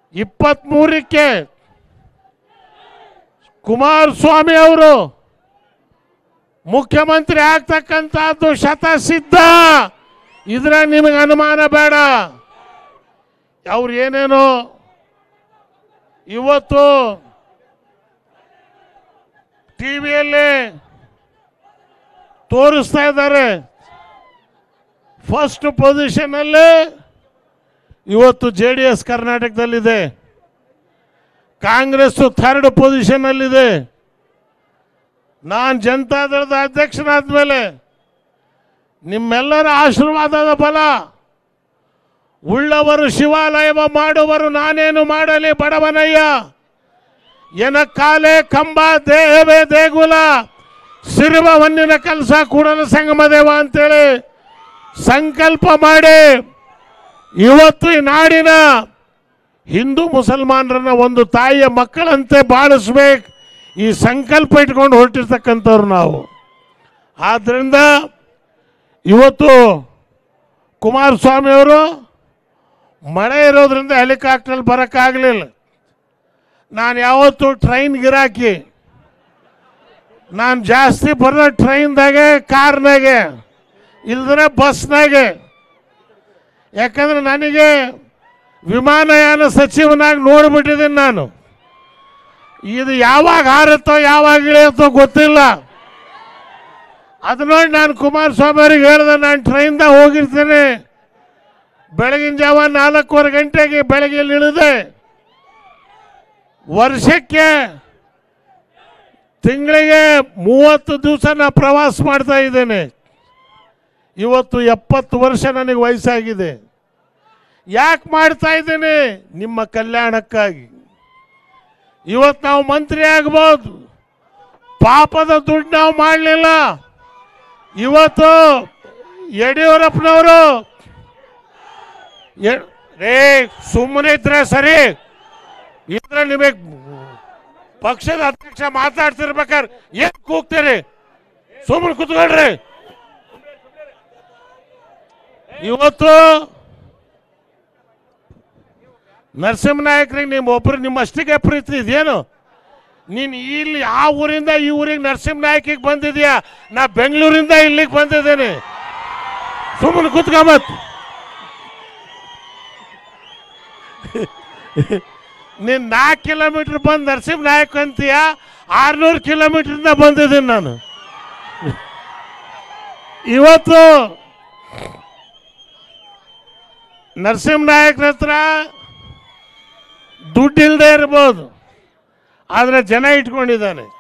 ಇಪ್ಪತ್ಮೂರಕ್ಕೆ ಕುಮಾರಸ್ವಾಮಿ ಅವರು ಮುಖ್ಯಮಂತ್ರಿ ಆಗ್ತಕ್ಕಂಥದ್ದು ಶತಸಿದ್ಧ ಇದ್ರ ನಿಮಗೆ ಅನುಮಾನ ಬೇಡ ಅವ್ರು ಏನೇನೋ ಇವತ್ತು ಟಿವಿಯಲ್ಲಿ ತೋರಿಸ್ತಾ ಇದ್ದಾರೆ ಫಸ್ಟ್ ಪೊಸಿಷನಲ್ಲಿ ಇವತ್ತು ಜೆ ಡಿ ಎಸ್ ಕರ್ನಾಟಕದಲ್ಲಿದೆ ಕಾಂಗ್ರೆಸ್ ಥರ್ಡ್ ಪೊಸಿಷನ್ನಲ್ಲಿದೆ ನಾನು ಜನತಾದಳದ ಅಧ್ಯಕ್ಷನಾದ ಮೇಲೆ ನಿಮ್ಮೆಲ್ಲರ ಆಶೀರ್ವಾದದ ಬಲ ಉಳ್ಳವರು ಶಿವಾಲಯವ ಮಾಡುವರು ನಾನೇನು ಮಾಡಲಿ ಬಡವನಯ್ಯ ಎನಕಾಲೆ ಕಂಬ ದೇಹವೇ ದೇಗುಲ ಸಿರುವ ಹೊನ್ನಿನ ಕೆಲಸ ಕೂಡಲ ಸಂಗಮ ದೇವ ಅಂತೇಳಿ ಸಂಕಲ್ಪ ಮಾಡಿ ಇವತ್ತು ಈ ನಾಡಿನ ಹಿಂದೂ ಮುಸಲ್ಮಾನರನ್ನ ಒಂದು ತಾಯಿಯ ಮಕ್ಕಳಂತೆ ಬಾಳಿಸ್ಬೇಕು ಈ ಸಂಕಲ್ಪ ಇಟ್ಕೊಂಡು ಹೊರಟಿರ್ತಕ್ಕಂಥವ್ರು ನಾವು ಆದ್ದರಿಂದ ಇವತ್ತು ಕುಮಾರಸ್ವಾಮಿ ಅವರು ಮಳೆ ಇರೋದ್ರಿಂದ ಹೆಲಿಕಾಪ್ಟರ್ ಬರೋಕ್ಕಾಗಲಿಲ್ಲ ನಾನು ಯಾವತ್ತು ಟ್ರೈನ್ ಗಿರಾಕಿ ನಾನು ಜಾಸ್ತಿ ಬರೋ ಟ್ರೈನ್ದಾಗೆ ಕಾರ್ನಾಗೆ ಇಲ್ದ್ರೆ ಬಸ್ನಾಗೆ ಯಾಕಂದ್ರೆ ನನಗೆ ವಿಮಾನಯಾನ ಸಚಿವನಾಗಿ ನೋಡ್ಬಿಟ್ಟಿದ್ದೀನಿ ನಾನು ಇದು ಯಾವಾಗ ಹಾರುತ್ತೋ ಯಾವಾಗ ಇಳಿಯುತ್ತೋ ಗೊತ್ತಿಲ್ಲ ಅದು ನೋಡಿ ನಾನು ಕುಮಾರಸ್ವಾಮಿ ಅವ್ರಿಗೆ ಹೇಳ್ದೆ ನಾನು ಟ್ರೈನ್ದಾಗ ಹೋಗಿರ್ತೀನಿ ಬೆಳಗಿನ ಜಾವ ನಾಲ್ಕೂವರೆ ಗಂಟೆಗೆ ಬೆಳಗ್ಗೆ ಇಲ್ಲಿ ಇಳಿದೆ ವರ್ಷಕ್ಕೆ ತಿಂಗಳಿಗೆ ಮೂವತ್ತು ದಿವಸ ನಾ ಪ್ರವಾಸ ಮಾಡ್ತಾ ಇದ್ದೇನೆ ಇವತ್ತು ಎಪ್ಪತ್ತು ವರ್ಷ ನನಗೆ ವಯಸ್ಸಾಗಿದೆ ಯಾಕೆ ಮಾಡ್ತಾ ಇದ್ದೇನೆ ನಿಮ್ಮ ಕಲ್ಯಾಣಕ್ಕಾಗಿ ಇವತ್ತು ನಾವು ಮಂತ್ರಿ ಆಗ್ಬೋದು ಪಾಪದ ದುಡ್ಡು ನಾವು ಮಾಡಲಿಲ್ಲ ಇವತ್ತು ಯಡಿಯೂರಪ್ಪನವರು ಎ- ರೇ ಸುಮ್ಮನೆ ಇದ್ರೆ ಸರಿ ಇದ್ರೆ ನಿಮಗೆ ಪಕ್ಷದ ಅಧ್ಯಕ್ಷ ಮಾತಾಡ್ತಿರ್ಬೇಕಾದ್ರೆ ಏನ್ ಕೂಗ್ತೀರಿ ಸುಮ್ಮನೆ ಕೂತ್ಕೊಳ್ರಿ ಇವತ್ತು ನರಸಿಂಹನಾಯಕರಿಗೆ ನಿಮ್ಮ ಒಬ್ರು ನಿಮ್ಮ ಅಷ್ಟಿಗೆ ಪ್ರೀತಿ ಇದೆಯೇನು ನೀನು ಇಲ್ಲಿ ಆ ಊರಿಂದ ಈ ಊರಿಗೆ ನರಸಿಂಹನಾಯಕಿಗೆ ಬಂದಿದ್ಯಾ ನಾ ಬೆಂಗಳೂರಿಂದ ಇಲ್ಲಿಗೆ ಬಂದಿದ್ದೇನೆ ಸುಮ್ಮನೆ ಕೂತ್ಕೊಂಬತ್ ನೀನು ನಾಲ್ಕು ಕಿಲೋಮೀಟರ್ ಬಂದು ನರಸಿಂಹನಾಯಕ್ ಅಂತೀಯ ಆರ್ನೂರು ಕಿಲೋಮೀಟರ್ನ ಬಂದಿದ್ದೀನಿ ನಾನು ಇವತ್ತು ನರಸಿಂಹನಾಯಕನ ಹತ್ರ ದುಡ್ಡಿಲ್ಲದೆ ಇರ್ಬೋದು ಆದರೆ ಜನ ಇಟ್ಕೊಂಡಿದ್ದಾನೆ